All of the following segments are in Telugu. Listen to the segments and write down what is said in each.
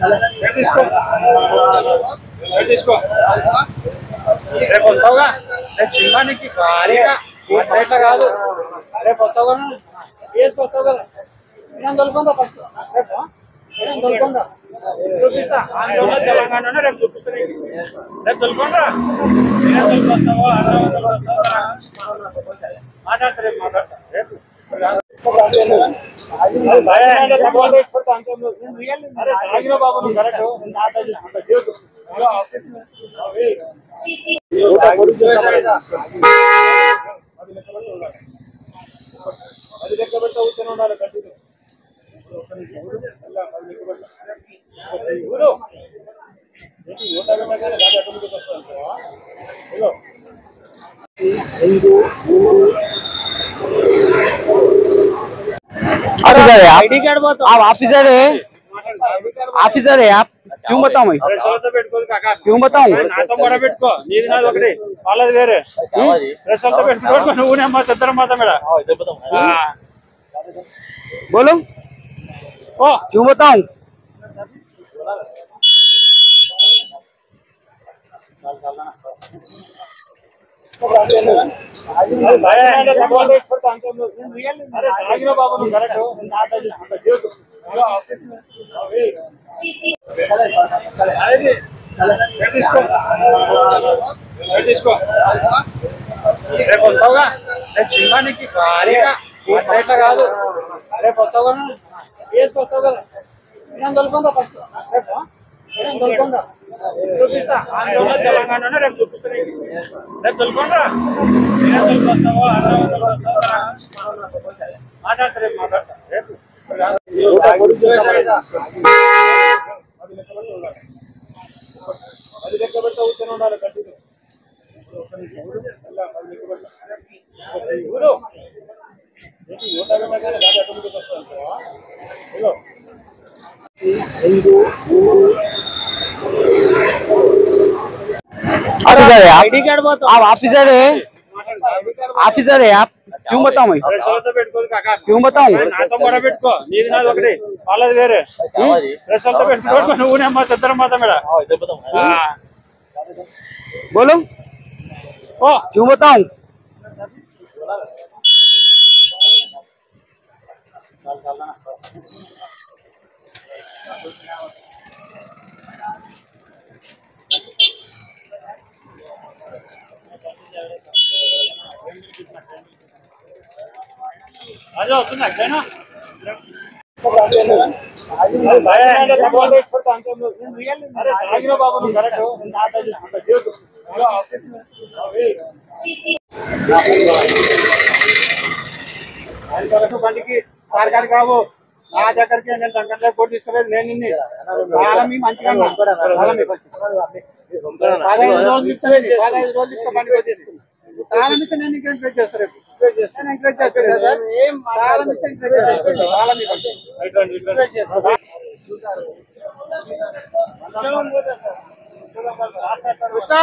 తీసుకో తీసుకో రేపు వస్తావుగా రేపు సినిమానికి భారీగా ఇట్లా కాదు రేపు వస్తావు కదా వేసుకొస్తావు కదా నేను తొలుకుందా ఫస్ట్ రేపు నేను తొలుకుందా చూపిస్తా ఆంధ్రలో తెలంగాణలో రేపు చూపిస్తా నీకు. రేపు తొలుకుందా నేను తొలుకొస్తావో ఆంధ్రలో తొలుకొస్తావో మాట్లాడతా రేపు మాట్లాడతా రేపు అది లెక్క పెట్ట కూర్చొని ఉండాలి కంటిన్యూ ఊరు ఏంటి ఊట పెట్టగానే గాడి అటు ముందుకు వస్తుందంటావా? ఇదిగో. ऑफिसर है आप आप ऑफिसर है ऑफिसर है आप क्यों बताऊं मैं ప్రెషర్లతో పెట్టుకోదు కాకా क्यों बताऊं నాతో కూడా పెట్టుకో నీది నాది ఒకటి వాళ్ళది వేరే ప్రెషర్లతో పెట్టుకో నువ్వు నేను మా ఇద్దరం మాత్రం మేడ बोलो ఓ क्यों बताऊं బాబు నువ్వు కరెక్ట్ తీసుకో తీసుకో రేపు వస్తావుగా రేపు సినిమానికి భారీగా ఇట్లా కాదు రేపు వస్తావు కదా వేసుకొస్తావు కదా నేను తొలుకుందా ఫస్ట్ రేపు నేను తొలుకుందా చూపిస్తా ఆంధ్రలో తెలంగాణలో రేపు చూపిస్తా నీకు. రేపు తొలుకుందా నేను తొలుకొస్తావో ఆంధ్రలో తొలుకొస్తావో మాట్లాడతా రేపు మాట్లాడతా రేపు అది లెక్క పెట్ట కూర్చొని ఉండాలి కంటిన్యూ ఊరు ఏంటి ఊట పెట్టగానే గాడి అటు ముందుకు వస్తుందంటావా? ఇదిగో. ऑफिसर है आप आप ऑफिसर है ऑफिसर है आप क्यों बताऊं मैं ప్రెషర్లతో పెట్టుకోదు కాకా क्यों बताऊं నాతో కూడా పెట్టుకో నీది నాది ఒకటి వాళ్ళది వేరే ప్రెషర్లతో పెట్టుకో నువ్వు నేను మా ఇద్దరం మాత్రం మేడ बोलो ఓ क्यों बताऊं అదే వస్తుంది అట్లేనా బాబు నువ్వు కరెక్ట్ బండికి కారు కావు నా దగ్గరికి నేను దగ్గర కోటి తీసుకోలేదు నేను నిన్ను చాలా మీ మంచిగా ఉన్నా. చాలా మీ మంచి. పదహైదు రోజులు ఇస్తే పదహైదు రోజులు ఇస్తే బండి వచ్చేస్తుంది చాలా మిస్తే నేను ఇంకా ఎంకరేజ్ చేస్తాను రేపు. నేను ఎంకరేజ్ చేస్తాను ఏం చాలా మిస్తే ఎంకరేజ్ చేస్తాను చాలా మీ మంచి. ఎంకరేజ్ చేస్తాను. కృష్ణ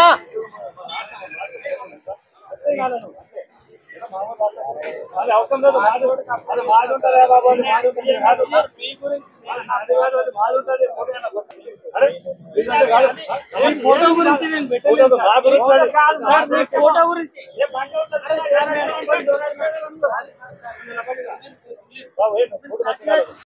అది అవసరం లేదు మాది కూడా కాదు. అది మాది ఉంటుందా బాబు అది మాది ఉంటుంది కాదు మీ గురించి అది కాదు అది మాది ఉంటుంది ఫోటో అయినా కొట్టండి. అరే ఇదంతా కాదు. ఈ ఫోటో గురించి నేను పెట్టలేదు మా గురించి కాదు. సార్, మీ ఫోటో గురించి ఏ బండి ఉంటుంది? అరే, సార్, నేను బండి ఉన్నాను. బాబు, ఏ ఫోటో పట్టుకున్నాడు.